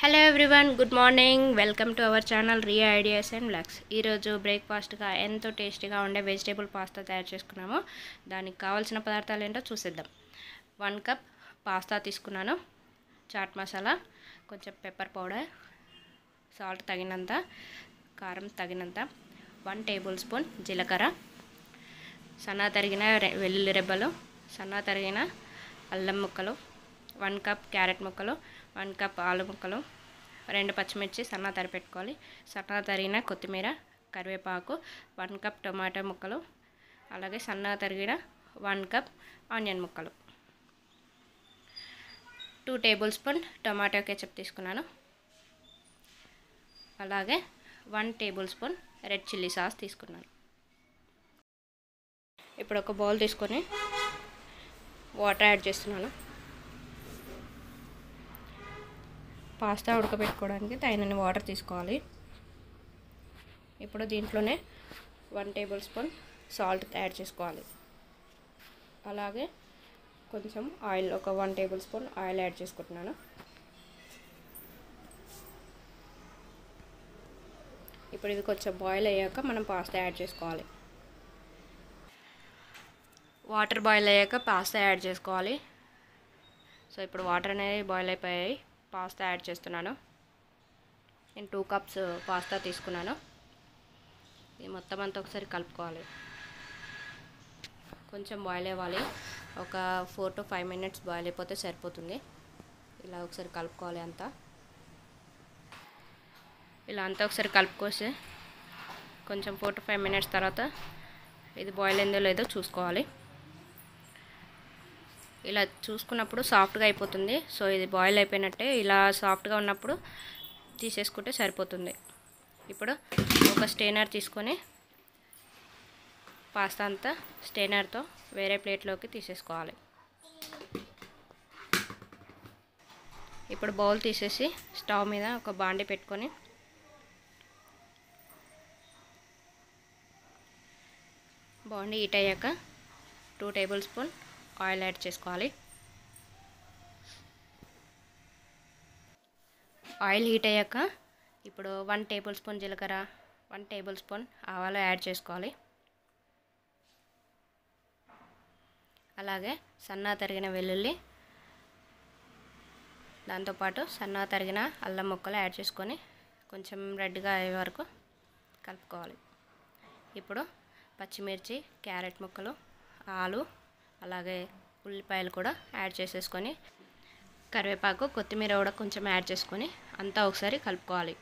hello everyone good morning welcome to our channel Riya ideas and blogs ఈరోజు బ్రేక్ఫాస్ట్గా ఎంతో టేస్టీగా ఉండే వెజిటేబుల్ పాస్తా తయారు చేసుకున్నాము దానికి కావాల్సిన పదార్థాలు ఏంటో చూసేద్దాం వన్ కప్ పాస్తా తీసుకున్నాను చాట్ మసాలా కొంచెం పెప్పర్ పౌడర్ సాల్ట్ తగినంత కారం తగినంత వన్ టేబుల్ స్పూన్ జీలకర్ర సన్నా తరిగిన రె- వెల్లుల్లి రెబ్బలు సన్నా తరిగిన అల్లం ముక్కలు వన్ కప్ క్యారెట్ ముక్కలు వన్ కప్ ఆలు ముక్కలు రెండు పచ్చిమిర్చి సన్నా తరి పెట్టుకోవాలి సన్నా తరిగిన కొత్తిమీర కరివేపాకు వన్ కప్ టొమాటో ముక్కలు అలాగే సన్నా తరిగిన వన్ కప్ ఆనియన్ ముక్కలు two tablespoon tomato ketchup తీసుకున్నాను అలాగే one tablespoon red chilli sauce తీసుకున్నాను ఇప్పుడు ఒక బౌల్ తీసుకొని వాటర్ యాడ్ చేస్తున్నాను పాస్తా ఉడకబెట్టుకోవడానికి తగినన్ని వాటర్ తీసుకోవాలి ఇప్పుడు దీంట్లోనే one tablespoon salt add చేసుకోవాలి అలాగే కొంచెం ఆయిల్ ఒక one tablespoon oil add చేసుకుంటున్నాను ఇప్పుడు ఇది కొంచెం బాయిల్ అయ్యాక మనం పాస్తా యాడ్ చేసుకోవాలి వాటర్ బాయిల్ అయ్యాక పాస్తా యాడ్ చేసుకోవాలి సో ఇప్పుడు వాటర్ అనేది బాయిల్ అయిపోయాయి పాస్తా యాడ్ చేస్తున్నాను నేను టూ కప్స్ పాస్తా తీసుకున్నాను ఇది మొత్తం అంతా ఒకసారి కలుపుకోవాలి కొంచెం బాయిల్ అవ్వాలి ఒక four to five minutes boil అయిపోతే సరిపోతుంది ఇలా ఒకసారి కలుపుకోవాలి అంతా ఇలా అంతా ఒకసారి కలుపుకోసి కొంచెం ఫోర్ టు ఫైవ్ మినిట్స్ తర్వాత ఇది బాయిల్ అయిందో లేదో చూసుకోవాలి ఇలా చూసుకున్నప్పుడు సాఫ్ట్గా అయిపోతుంది సో ఇది బాయిల్ అయిపోయినట్టే ఇలా సాఫ్ట్గా ఉన్నప్పుడు తీసేసుకుంటే సరిపోతుంది ఇప్పుడు ఒక స్టెయినర్ తీసుకొని పాస్తా అంతా స్టెయినర్తో వేరే ప్లేట్లోకి తీసేసుకోవాలి ఇప్పుడు బౌల్ తీసేసి స్టవ్ మీద ఒక బాండి పెట్టుకొని బాండి హీట్ అయ్యాక two tablespoon oil add చేసుకోవాలి ఆయిల్ హీట్ అయ్యాక ఇప్పుడు వన్ టేబుల్ స్పూన్ జీలకర్ర వన్ టేబుల్ స్పూన్ ఆవాలు యాడ్ చేసుకోవాలి అలాగే సన్నా తరిగిన వెల్లుల్లి దాంతోపాటు సన్నా తరిగిన అల్లం ముక్కలు యాడ్ చేసుకొని కొంచెం రెడ్గా అయ్యే వరకు కలుపుకోవాలి ఇప్పుడు పచ్చిమిర్చి క్యారెట్ ముక్కలు ఆలు అలాగే ఉల్లిపాయలు కూడా యాడ్ చేసేసుకొని కరివేపాకు కొత్తిమీర కూడా కొంచెం యాడ్ చేసుకొని అంతా ఒకసారి కలుపుకోవాలి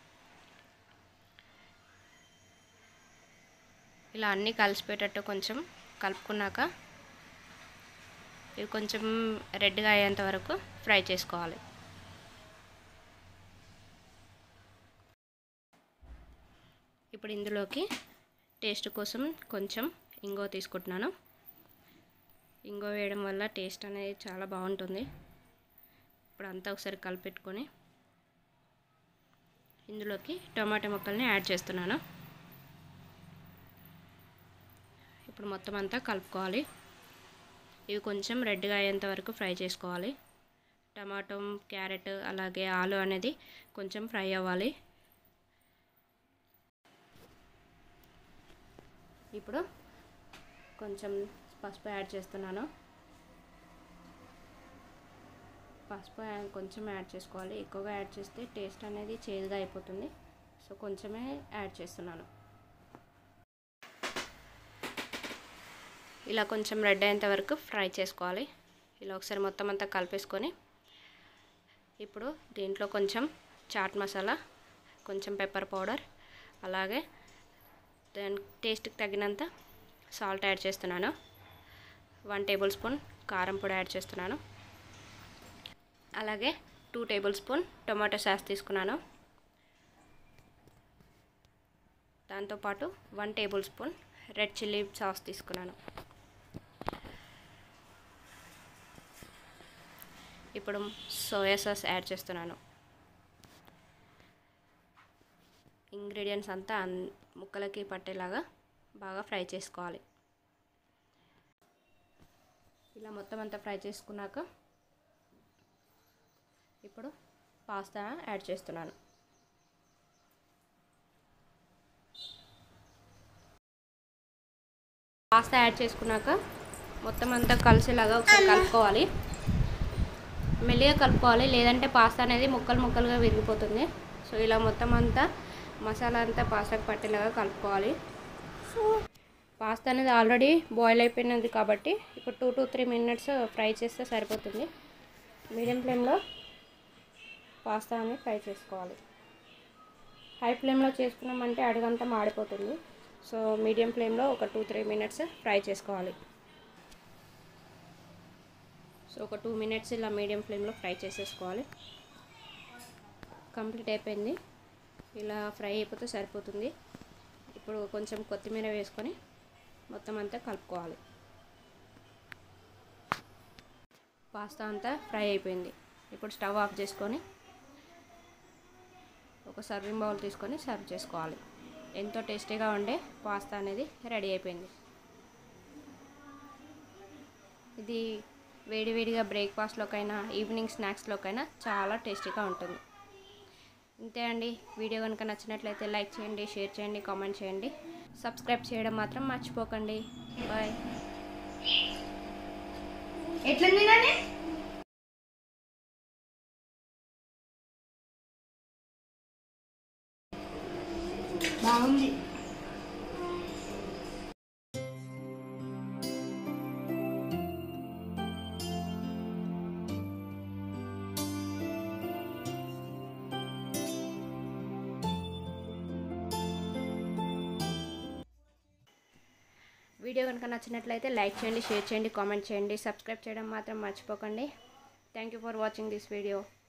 ఇలా అన్నీ కలిసిపోయేటట్టు కొంచెం కలుపుకున్నాక ఇవి కొంచెం రెడ్గా అయ్యేంత వరకు ఫ్రై చేసుకోవాలి ఇప్పుడు ఇందులోకి టేస్ట్ కోసం కొంచెం ఇంగో తీసుకుంటున్నాను ఇంగో వేయడం వల్ల టేస్ట్ అనేది చాలా బాగుంటుంది ఇప్పుడు అంతా ఒకసారి కలిపెట్టుకొని ఇందులోకి టమాటా ముక్కల్ని యాడ్ చేస్తున్నాను ఇప్పుడు మొత్తం అంతా కలుపుకోవాలి ఇవి కొంచెం రెడ్గా అయ్యేంత వరకు ఫ్రై చేసుకోవాలి టమాటో క్యారెట్ అలాగే ఆలు అనేది కొంచెం ఫ్రై అవ్వాలి ఇప్పుడు కొంచెం పసుపు యాడ్ చేస్తున్నాను పసుపు యా- కొంచెం యాడ్ చేసుకోవాలి ఎక్కువగా యాడ్ చేస్తే టేస్ట్ అనేది చేదుగా అయిపోతుంది సో కొంచెమే యాడ్ చేస్తున్నాను ఇలా కొంచెం రెడ్ అయ్యేంత వరకు ఫ్రై చేసుకోవాలి ఇలా ఒకసారి మొత్తం అంతా కలిపేసుకొని ఇప్పుడు దీంట్లో కొంచెం చాట్ మసాలా కొంచెం పెప్పర్ పౌడర్ అలాగే దాని టేస్ట్కి తగినంత సాల్ట్ యాడ్ చేస్తున్నాను వన్ టేబుల్ స్పూన్ కారం పొడి యాడ్ చేస్తున్నాను అలాగే two tablespoon tomato sauce తీసుకున్నాను దాంతోపాటు one tablespoon red chilli sauce తీసుకున్నాను ఇప్పుడు సోయా సాస్ యాడ్ చేస్తున్నాను ఇంగ్రీడియంట్స్ అంతా అన్- ముక్కలకి పట్టేలాగా బాగా ఫ్రై చేసుకోవాలి ఇలా మొత్తం అంతా ఫ్రై చేసుకున్నాక ఇప్పుడు పాస్తా యాడ్ చేస్తున్నాను పాస్తా యాడ్ చేసుకున్నాక మొత్తం అంతా కలిసేలాగా ఒకసారి కలుపుకోవాలి మెల్లిగా కలుపుకోవాలి లేదంటే పాస్తా అనేది ముక్కలు ముక్కలుగా విరిగిపోతుంది సో ఇలా మొత్తం అంతా మసాలా అంతా పాస్తాకు పట్టేలాగా కలుపుకోవాలి పాస్తా అనేది ఆల్రెడీ బాయిల్ అయిపోయినది కాబట్టి ఇప్పుడు two to three minutes fry చేస్తే సరిపోతుంది మీడియం ఫ్లేమ్లో పాస్తా అనేది ఫ్రై చేసుకోవాలి హై ఫ్లేమ్లో చేసుకున్నామంటే అడుగంతా మాడిపోతుంది సో మీడియం ఫ్లేమ్లో ఒక టూ త్రీ మినిట్స్ ఫ్రై చేసుకోవాలి సో ఒక టూ మినిట్స్ ఇలా మీడియం ఫ్లేమ్లో ఫ్రై చేసేసుకోవాలి కంప్లీట్ అయిపోయింది ఇలా ఫ్రై అయిపోతే సరిపోతుంది ఇప్పుడు కొంచెం కొత్తిమీర వేసుకొని మొత్తం అంతా కలుపుకోవాలి పాస్తా అంతా ఫ్రై అయిపోయింది ఇప్పుడు స్టవ్ ఆఫ్ చేసుకొని ఒక సర్వింగ్ బౌల్ తీసుకొని సర్వ్ చేసుకోవాలి ఎంతో టేస్టీగా ఉండే పాస్తా అనేది రెడీ అయిపోయింది ఇది వేడివేడిగా బ్రేక్ఫాస్ట్లోకైనా ఈవినింగ్ స్నాక్స్లోకైనా చాలా టేస్టీగా ఉంటుంది ఇంతే అండి వీడియో కనుక నచ్చినట్లయితే లైక్ చేయండి షేర్ చేయండి కామెంట్ చేయండి సబ్స్క్రైబ్ చేయడం మాత్రం మర్చిపోకండి బాయ్ ఎట్లా తినాలి బాగుంది వీడియో కనుక నచ్చినట్లయితే లైక్ చేయండి షేర్ చేయండి కామెంట్ చేయండి సబ్స్క్రైబ్ చేయడం మాత్రం మర్చిపోకండి thank you for watching this video